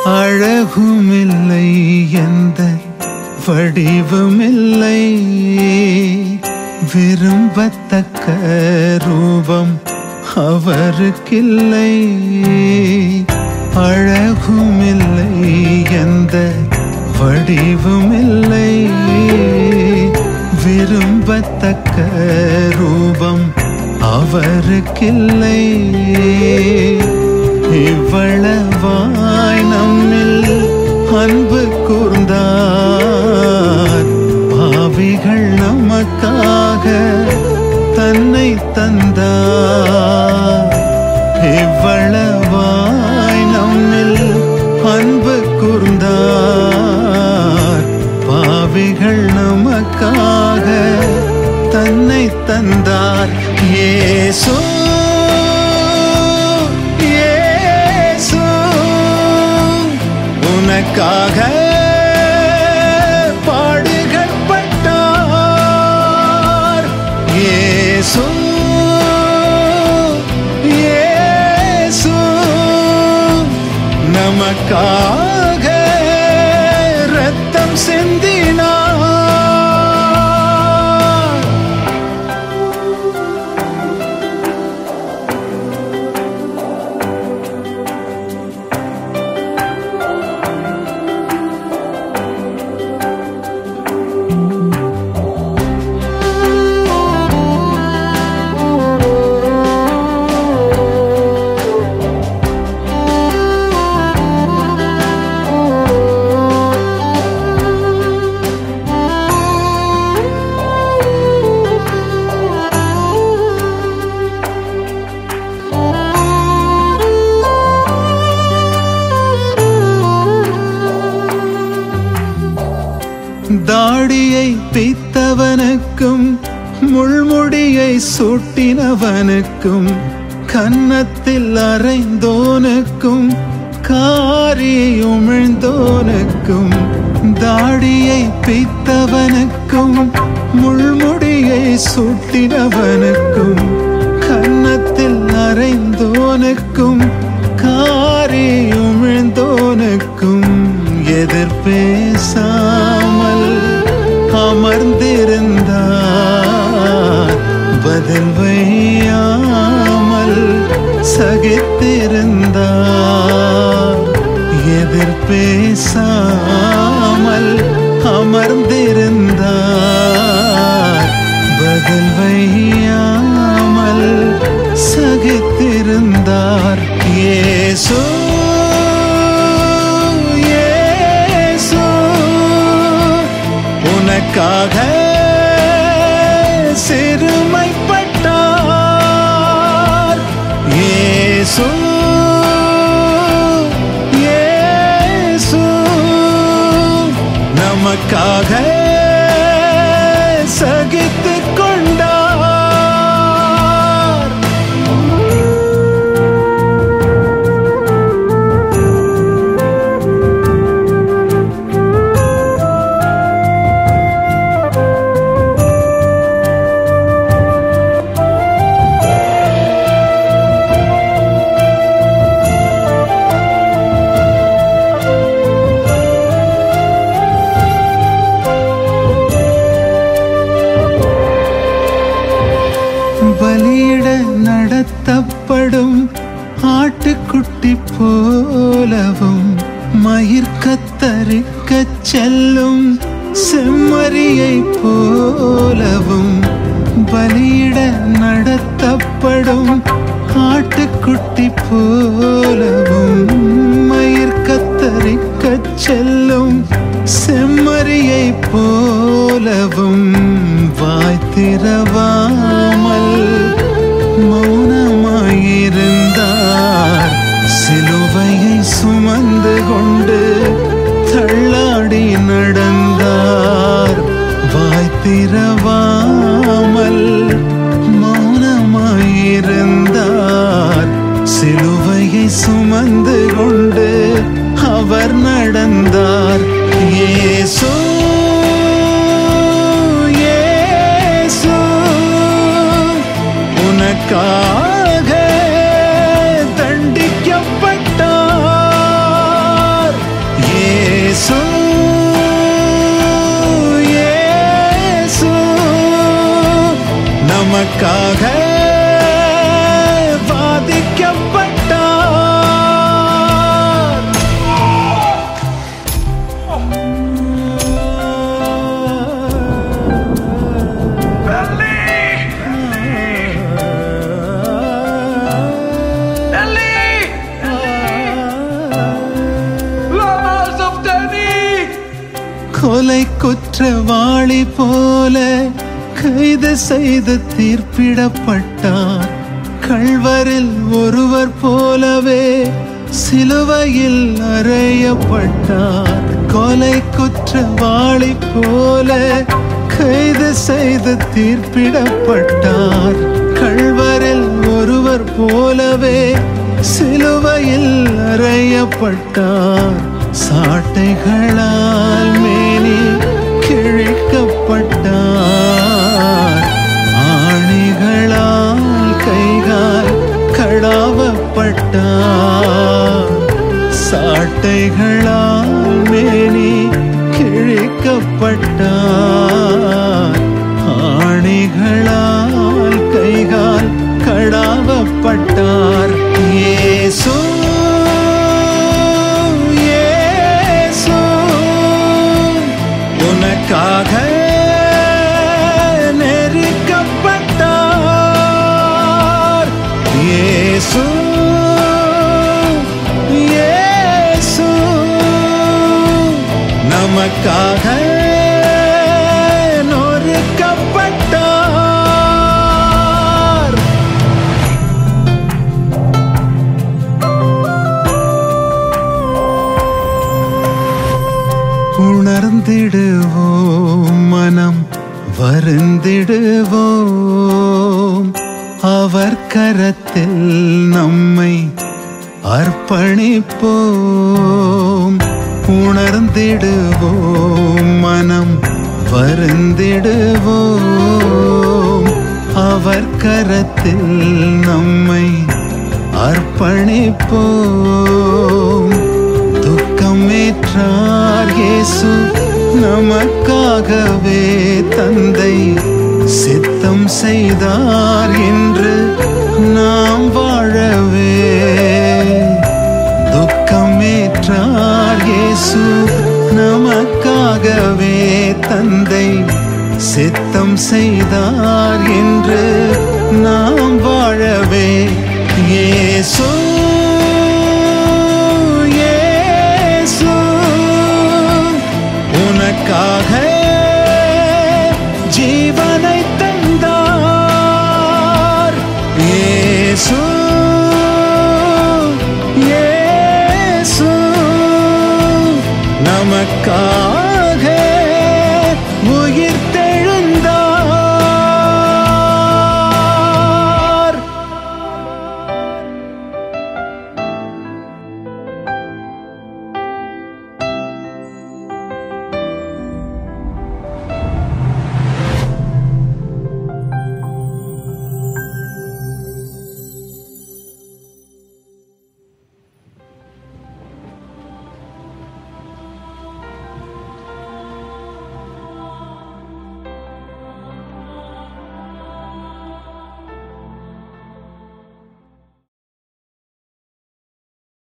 அழகுமில்லை எந்த வடிவமில்லை விரும்பத்தக்க ரூபம் அவருக்கில்லை அழகுமில்லை எந்த வடிவமில்லை விரும்பத்தக்க ரூபம் அவருக்கில்லை இவ்வளவாய் நம்மில் அன்பு கூர்ந்தார் பாவிகள் நமக்காக தன்னை தந்தார் இவ்வளவாய் நம்மில் அன்பு கூர்ந்தார் பாவிகள் நமக்காக தன்னை தந்தார் ஏசோ இயேசு உனக்காக பாடுகள் பட்டார் இயேசு இயேசு நமக்காக ரத்தம் சிந்தினார் தாடியை பித்தவனுக்கும் முள்முடியை சூட்டினவனுக்கும் கன்னத்தில் அறைந்தோனுக்கும் காரியை உமிழ்ந்தோனுக்கும் தாடியை பித்தவனுக்கும் முள்முடியை சூட்டினவனுக்கும் கன்னத்தில் அறைந்தோனுக்கும் காரி உமிழ்ந்தோனுக்கும் எதிர் பேசாமல் அமர்ந்திருந்தார் பதில் வையாமல் சகித்திருந்தார் எதிர் பேசாமல் அமர்ந்திருந்தார் பதில் வையாமல் சகித்திருந்தார் இயேசு இயேசு உனக்காக சிறுமைப்பட்டார் இயேசு இயேசு நமக்காக சகித்துக் கொண்டார் பலியிட நடத்தப்படும் ஆட்டுக்குட்டி போலவும் மயிர் கத்தரிக்கச் செல்லும் செம்மறியை போலவும் பலியிட நடத்தப்படும் ஆட்டுக்குட்டி போலவும் மயிர் கத்தரிக்கச் செல்லும் செம்மறியை போலவும் வாய் திறவாமல் மௌனமாயிருந்தார் சிலுவையை சுமந்து கொண்டு தள்ளாடி நடந்தார் வாய் திறவாமல் மௌனமாயிருந்தார் சிலுவையை சுமந்து கொண்டு அவர் நடந்தார் இயேசு இயேசு உனக்காக வாதிக்கப்பட்டார் கொலை குற்றவாளி போல கைது செய்து தீர்ப்பிடப்பட்டார் கள்வரில் ஒருவர் போலவே சிலுவையில் அறையப்பட்டார் கொலை குற்றவாளி போல கைது செய்து தீர்ப்பிடப்பட்டார் கள்வரில் ஒருவர் போலவே சிலுவையில் அறையப்பட்டார் சாட்டைகளால் மேனி கிழிக்கப்பட்டார் ஆணிகளால் கைகால் கடாவப்பட்டார் சாட்டைகளால் மேனி கிழிக்கப்பட்டார் ஆணிகளால் கைகால் கடாவப்பட்டார் இயேசு இயேசு உனக்காக நெருக்கப்பட்டார் இயேசு இயேசு நமக்காக நொறுக்கப்பட்டார் உணர்ந்திடுவோம் மனம் வருந்திடுவோம் அவர் கரத்தில் நம்மை அர்ப்பணிப்போம் உணர்ந்திடுவோம் மனம் வருந்திடுவோம் அவர் கரத்தில் நம்மை அர்ப்பணிப்போம் துக்கமேற்றார் இயேசு நமக்காகவே தந்தை சித்தம் செய்தார் என்று நாம் வாழவே துக்கமேற்றார் இயேசு நமக்காகவே தந்தை சித்தம் செய்தார் என்று நாம் வாழவே இயேசு இயேசு உனக்காக ஜீவனை தந்தார் இயேசு இயேசு நமக்காக